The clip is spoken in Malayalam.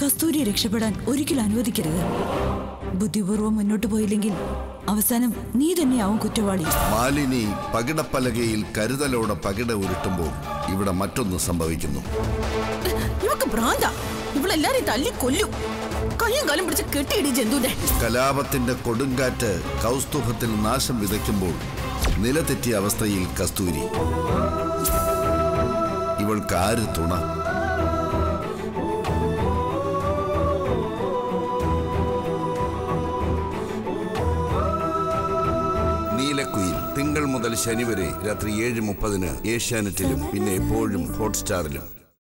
കസ്തൂരിയെ രക്ഷപ്പെടാൻ ഒരിക്കലും അനുവദിക്കരുത് ബുദ്ധിപൂർവ്വം മുന്നോട്ട് പോയില്ലെങ്കിൽ അവസാനം നീ തന്നെയാവും കുറ്റവാളി മാലിനി പകിടപ്പലകയിൽ കരുതലോടെ പകിട ഉരുട്ടുമ്പോൾ ഇവിടെ മറ്റൊന്ന് സംഭവിക്കുന്നു ഇവക്ക് ഭ്രാന്ത ഇവളെല്ലാരെയും തല്ലി കൊല്ലും കയ്യും കാലും പിടിച്ച് കെട്ടിയിടി ജന്തുവിന്റെ കലാപത്തിന്റെ കൊടുങ്കാറ്റ് കൗസ്തുഭത്തിൽ നാശം വിതയ്ക്കുമ്പോൾ നിലതെറ്റിയ അവസ്ഥയിൽ കസ്തൂരി ഇവൾക്ക് ആര് തുണ നീലക്കുയിൽ തിങ്കൾ മുതൽ ശനി വരെ രാത്രി ഏഴ് മുപ്പതിന് ഏഷ്യാനെറ്റിലും പിന്നെ എപ്പോഴും ഹോട്ട്സ്റ്റാറിലും